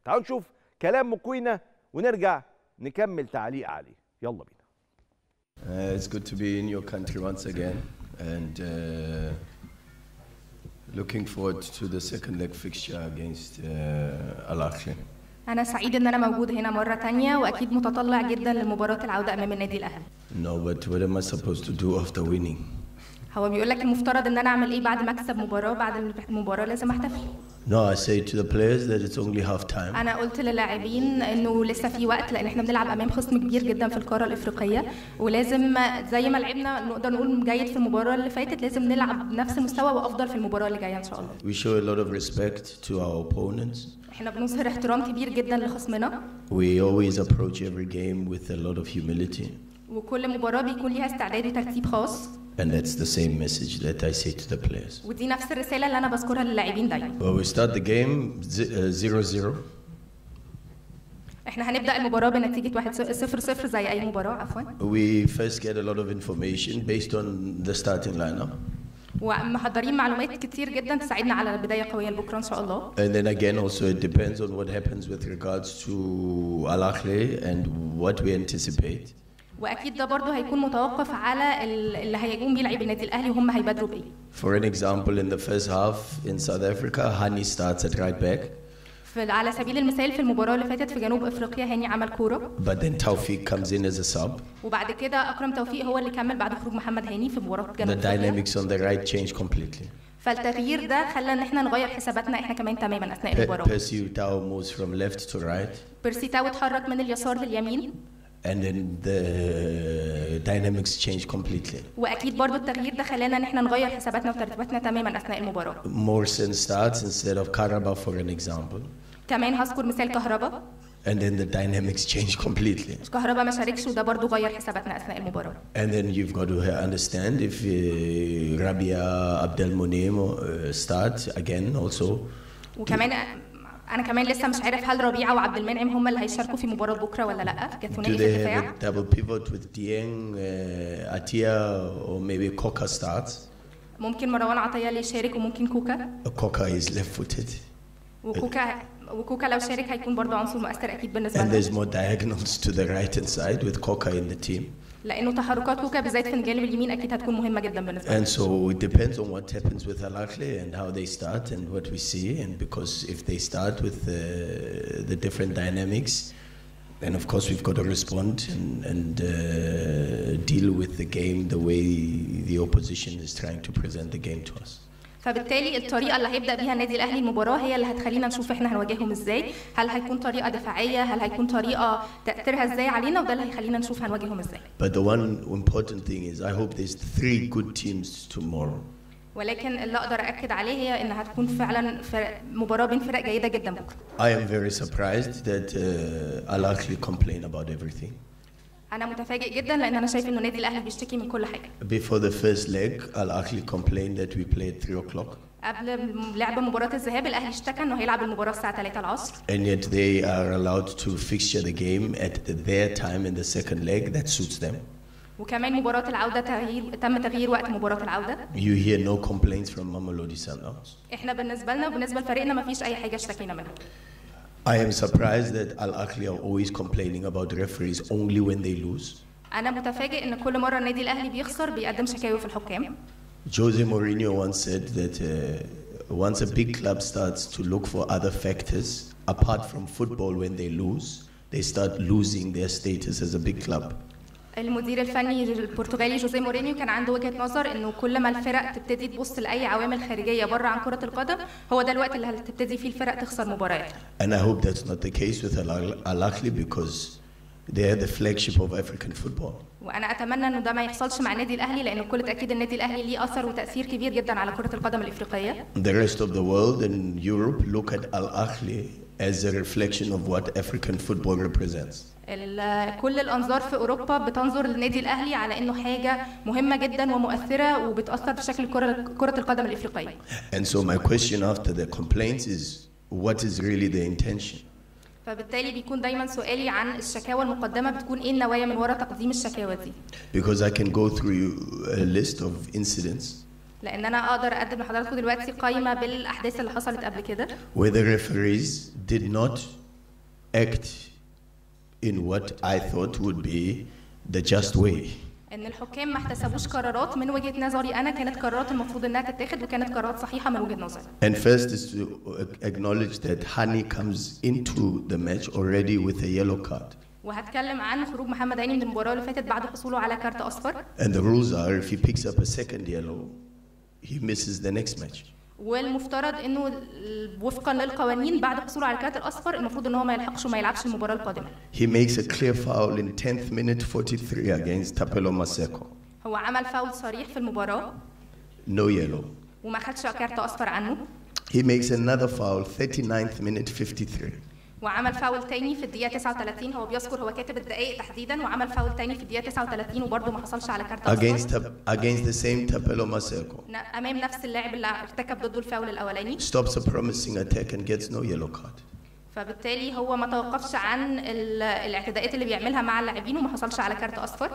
تعالوا نشوف كلام مكوينة ونرجع نكمل تعليق عليه يلا بينا Uh, it's good to be in your country once again and uh, looking forward to the second leg fixture against uh, Al Ahly. أنا سعيد إن أنا موجود هنا مرة تانية وأكيد متطلع جدا لمباراة العودة أمام النادي الأهلي. No, but what am I supposed to do after winning? هو بيقول لك المفترض إن أنا أعمل إيه بعد ما أكسب مباراة بعد المباراة لازم أحتفل. No, I say to the players that it's only half time. أنا قلت للاعبين إنه لسه في وقت لأن إحنا بنلعب أمام خصم كبير جدا في القارة الإفريقية ولازم زي ما لعبنا نقدر نقول جيد في المباراة اللي فاتت لازم نلعب بنفس المستوى وأفضل في المباراة اللي جاية إن شاء الله. We show a lot of respect to our opponents. إحنا بنظهر احترام كبير جدا لخصمنا We always approach every game with a lot of humility. وكل مباراة بيكون ليها استعداد وترتيب خاص And that's the same message that I say to the players. ودي نفس الرسالة اللي أنا بذكرها للاعبين دايما. Well, we start the game 0 0. احنا هنبدا المباراه بنتيجه 1 0 0 زي اي مباراه عفوا We first get a lot of information based on the starting lineup. ومحضرين معلومات كتير جدا تساعدنا على بدايه قويه لبكره ان شاء الله And then again, also it depends on what happens with regards to Al Ahly and what we anticipate. واكيد ده برضه هيكون متوقف على ال- اللي هيقوم بيه لعيب النادي الاهلي وهم هيبادروا بايه For an example, in the first half in South Africa, Hani starts at right back, في على سبيل المثال في المباراه اللي فاتت في جنوب افريقيا هاني عمل كوره but then Taufik comes in as a sub. وبعد كده اكرم توفيق هو اللي كمل بعد خروج محمد هاني في مباراه جنوب The افريقيا dynamics on the right change completely. فالتغيير ده خلى ان احنا نغير حساباتنا احنا كمان تماما اثناء Pe- المباراه Percy Tau moves from left to right, بيرسي تاو اتحرك من اليسار لليمين and then the dynamics change completely. واكيد برضو التغيير ده خلانا ان احنا نغير حساباتنا وترتيباتنا تماما اثناء المباراه Morrison starts instead of Karaba, for an example, كمان هذكر مثال كهربا and then the dynamics change completely. كهربا ما شاركش وده برضو غير حساباتنا اثناء المباراه And then you've got to understand if uh, Rabia Abdel Monem uh, start again also. وكمان انا كمان لسه مش عارف هل ربيعه وعبد المنعم هم اللي هيشاركوا في مباراه بكره ولا لا Do كثنائي في they have الدفاع a double pivot with Dieng, uh, Atia, or maybe Koka starts? ممكن مروان عطيه اللي يشارك وممكن كوكا Koka is left-footed, وكوكا وكوكا لو شارك هيكون برضو عنصر مؤثر اكيد بالنسبه and لنا there's more diagonals to the right-hand side with Koka in the team. لانه تحركات كوكا بالذات في الجانب اليمين اكيد هتكون مهمه جدا بالنسبه لنا And so it depends on what happens with Al Ahly and how they start and what we see. And because if they start with uh, the different dynamics, then of course we've got to respond and, and uh, deal with the game the way the opposition is trying to present the game to us. فبالتالي الطريقه اللي هيبدا بيها النادي الاهلي المباراه هي اللي هتخلينا نشوف احنا هنواجههم ازاي هل هيكون طريقه دفاعيه هل هيكون طريقه تاثيرها ازاي علينا وده اللي هيخلينا نشوف هنواجههم ازاي But the one important thing is I hope there's three good teams tomorrow. ولكن اللي اقدر اكد عليه هي انها هتكون فعلا فرق مباراه بين فرق جيده جدا بكره I am very surprised that uh, Al Ahly complain about everything. انا متفاجئ جدا لان انا شايف انه النادي الاهلي بيشتكي من كل حاجه Before the first leg, Al Ahly complained that we play at 3 o'clock. قبل لعب مباراه الذهاب الاهلي اشتكى انه هيلعب المباراه الساعه 3 العصر And yet they are allowed to fixture the game at their time in the second leg. That suits them. وكمان مباراه العوده تغيير تم تغيير وقت مباراه العوده You hear no complaints from Mamelodi Sundowns. احنا بالنسبه لنا وبالنسبه لفريقنا ما فيش اي حاجه اشتكينا منها I am surprised that Al Ahly are always complaining about referees only when they lose. انا متفاجئ ان كل مره النادي الاهلي بيخسر بيقدم شكاوي في الحكام Jose Mourinho once said that uh, once a big club starts to look for other factors apart from football when they lose, they start losing their status as a big club. المدير الفني البرتغالي جوزيه مورينيو كان عنده وجهه نظر انه كل ما الفرق تبتدي تبص لاي عوامل خارجيه بره عن كره القدم هو ده الوقت اللي هتبتدي فيه الفرق تخسر مباريات And I hope that's not the case with Al Al Ahly because they are the flagship of African football. وانا اتمنى انه ده ما يحصلش مع النادي الاهلي لان بكل تاكيد النادي الاهلي ليه اثر وتاثير كبير جدا على كره القدم الافريقيه The rest of the world and Europe look at Al Ahly as a reflection of what African football represents. ال- كل الانظار في اوروبا بتنظر للنادي الاهلي على انه حاجه مهمه جدا ومؤثره وبتاثر في شكل كره كره القدم الافريقيه And so my question after the complaints is what is really the intention? فبالتالي بيكون دايما سؤالي عن الشكاوى المقدمه بتكون ايه النوايا من وراء تقديم الشكاوى دي Because I can go through a list of incidents لان انا اقدر اقدم لحضراتكم دلوقتي قائمه بالاحداث اللي حصلت قبل كده where the referees did not act in what I thought would be the just way. ان الحكام ما احتسبوش قرارات من وجهه نظري انا كانت قرارات المفروض انها تتاخد وكانت قرارات صحيحه من وجهه نظري And first is to acknowledge that Hani comes into the match already with a yellow card. وهتكلم عن خروج محمد هاني من المباراه اللي فاتت بعد حصوله على كارت اصفر And the rules are if he picks up a second yellow, he misses the next match. والمفترض انه ال- وفقا للقوانين بعد حصوله على الكارت الاصفر المفروض ان هو ما يلحقش وما يلعبش المباراه القادمه He makes a clear foul in 10th minute 43 against Tapelo Maseko. هو عمل فاول صريح في المباراه No yellow. وما خدش كارت اصفر عنه He makes another foul 39th minute 53. وعمل فاول تاني في الدقيقه 39 هو بيذكر هو كاتب الدقائق تحديدا وعمل فاول تاني في الدقيقه 39 وبرده ما حصلش على كارت Against, اصفر Tap- against the same Tapelo Maseko. ن- امام نفس اللاعب اللي ارتكب ضده الفاول الاولاني Stops a promising attack and gets no yellow card. فبالتالي هو ما توقفش عن ال- الاعتداءات اللي بيعملها مع اللاعبين وما حصلش على كارت اصفر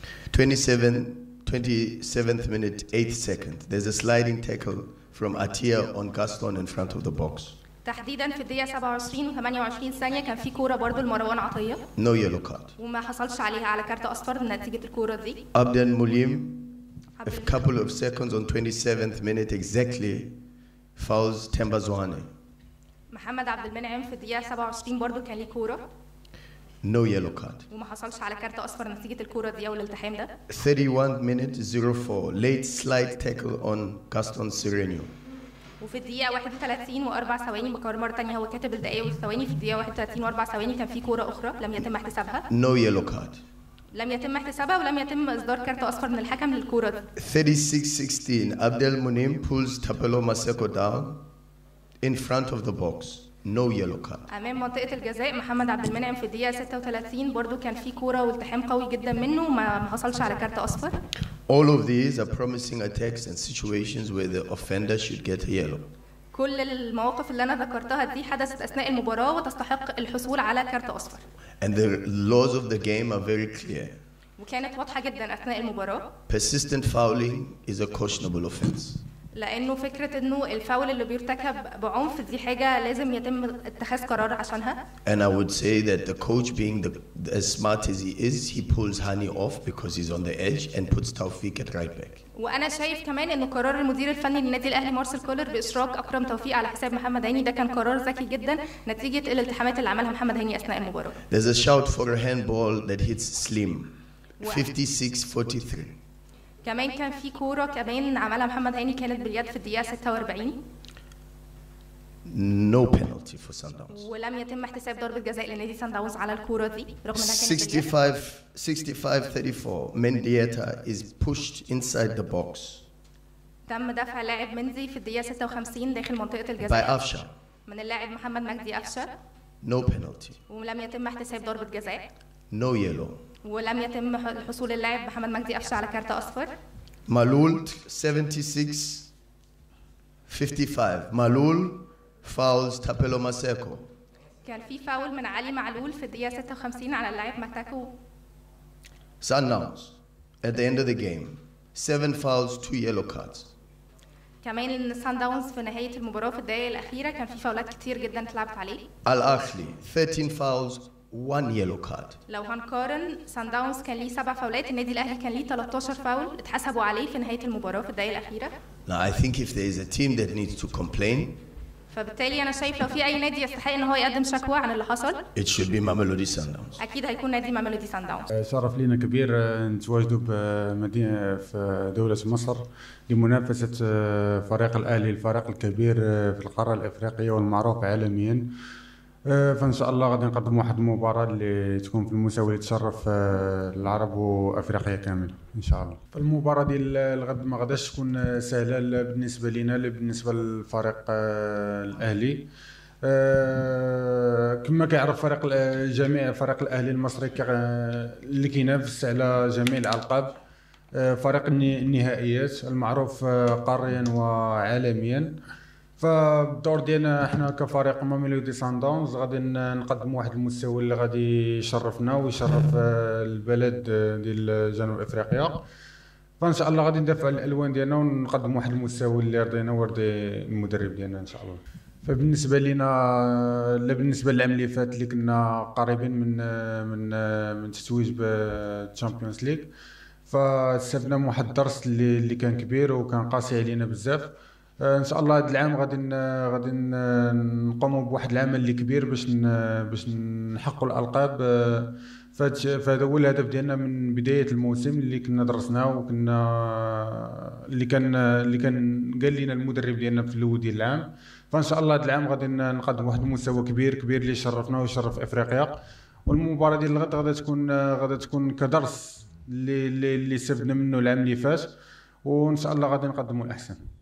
27, 27th minute, 8th second. There's a sliding tackle from Atia on Gaston in front of the box. تحديدا في الدقيقه 27 و28 ثانيه كان في كوره برده لمروان عطيه No yellow card. وما حصلش عليها على كارت اصفر نتيجه الكوره دي Abdel Mulim, a عبد- couple of seconds on 27th minute exactly, fouls Tembazwane. محمد عبد المنعم في الدقيقه 27 برده كان ليه كوره No yellow card. وما حصلش على كارت اصفر نتيجه الكوره دي او الالتحام ده 31 minute 04, late slide tackle on Gaston Sirenio. وفي الدقيقه 31 واربع ثواني بكرر مره ثانيه هو كاتب الدقائق والثواني في الدقيقه 31 واربع ثواني كان في كوره اخرى لم يتم احتسابها No yellow card. لم يتم احتسابها ولم يتم اصدار كارت اصفر من الحكم للكوره دي 36 16, Abdel Munim pulls Tapelo Maseko down in front of the box. No yellow card. امام منطقه الجزاء محمد عبد المنعم في الدقيقه 36 برضو كان في كوره والتحام قوي جدا منه ما ما حصلش على كارت اصفر All of these are promising attacks and situations where the offender should get a yellow. كل المواقف اللي انا ذكرتها دي حدثت اثناء المباراه وتستحق الحصول على كارت اصفر And the laws of the game are very clear. وكانت واضحه جدا اثناء المباراه Persistent fouling is a cautionable offense. لانه فكره انه الفاول اللي بيرتكب بعنف دي حاجه لازم يتم اتخاذ قرار عشانها And I would say that the coach, being the, as smart as he is, he pulls Hani off because he's on the edge and puts Taufik at right back. وانا شايف كمان ان قرار المدير الفني للنادي الاهلي مارسيل كولر باشراك اكرم توفيق على حساب محمد هاني ده كان قرار ذكي جدا نتيجه الالتحامات اللي عملها محمد هاني اثناء المباراه There's a shout for a handball that hits Slim. Wow. 56-43. كمان كان في كوره كمان عملها محمد هاني كانت باليد في الدقيقه 46 No penalty for Sundowns. ولم يتم احتساب ضربه جزاء لنادي سان داونز على الكوره دي رغم انها كانت باليد 65 65-34. Mendieta is pushed inside the box تم دفع لاعب منزي في الدقيقه 56 داخل منطقه by الجزاء Afsha. من اللاعب محمد مجدي قفشه No penalty. ولم يتم احتساب ضربه جزاء No yellow. ولم يتم ح- حصول اللاعب محمد مجدي قفشه على كارت اصفر Malul 76 55. Malul fouls Tapelo Maseko. كان في فاول من علي معلول في الدقيقه 56 على اللاعب ماتاكو Sundowns at the end of the game. Seven fouls, two yellow cards. كمان سان داونز في نهايه المباراه في الدقائق الاخيره كان في فاولات كتير جدا اتلعبت عليه Al Akhli 13 fouls, one yellow card. لو هنقارن سان داونز كان ليه سبع فاولات النادي الاهلي كان ليه 13 فاول اتحسبوا عليه في نهايه المباراه في الدقائق الاخيره Now, I think if there is a team that needs to complain, فبالتالي انا شايف لو في اي نادي يستحق ان هو يقدم شكوى عن اللي حصل it should be Mamelodi Sundowns. اكيد هيكون نادي ماميلودي سان داونز شرف لينا كبير آه، نتواجدوا بمدينة في دولة مصر لمنافسة آه، فريق الأهلي الفريق الكبير آه، في القارة الإفريقية والمعروف عالميا آه، فإن شاء الله غادي نقدم واحد المباراة اللي تكون في المستوى اللي تشرف آه، العرب وأفريقيا كاملة إن شاء الله فالمباراة ديال الغد ما غاداش تكون سهلة لا بالنسبة لنا لا بالنسبة للفريق آه، الأهلي آه، كما كيعرف فريق ال- جميع فريق الاهلي المصري كا- اللي كينافس على جميع الالقاب آه، فريق الني- النهائيات المعروف آه، قاريا وعالميا فالدور ديالنا احنا كفريق ماميلودي سان داونز غادي ن- نقدموا واحد المستوى اللي غادي يشرفنا ويشرف آه، البلد آه، ديال جنوب افريقيا فان شاء الله غادي ندافع على الالوان ديالنا ونقدم واحد المستوى اللي يرضينا ويرضي المدرب ديالنا ان شاء الله فبالنسبه لنا لا بالنسبه للعام اللي فات اللي كنا قريبين من من من تتويج بالتشامبيونز ليغ فاستفدنا من واحد الدرس اللي اللي كان كبير وكان قاسي علينا بزاف ان شاء الله هذا العام غادي غادي نقوموا بواحد العمل اللي كبير باش باش نحققوا الالقاب فهذا هو الهدف ديالنا من بدايه الموسم اللي كنا درسناه وكنا اللي كان اللي كان قال لنا المدرب ديالنا في الاول ديال العام فان شاء الله هذا العام غادي نقدم واحد المستوى كبير كبير اللي يشرفنا ويشرف افريقيا والمباراه ديال الغد غادي تكون غادي تكون كدرس اللي اللي استفدنا منه العام اللي فات وان شاء الله غادي نقدموا الاحسن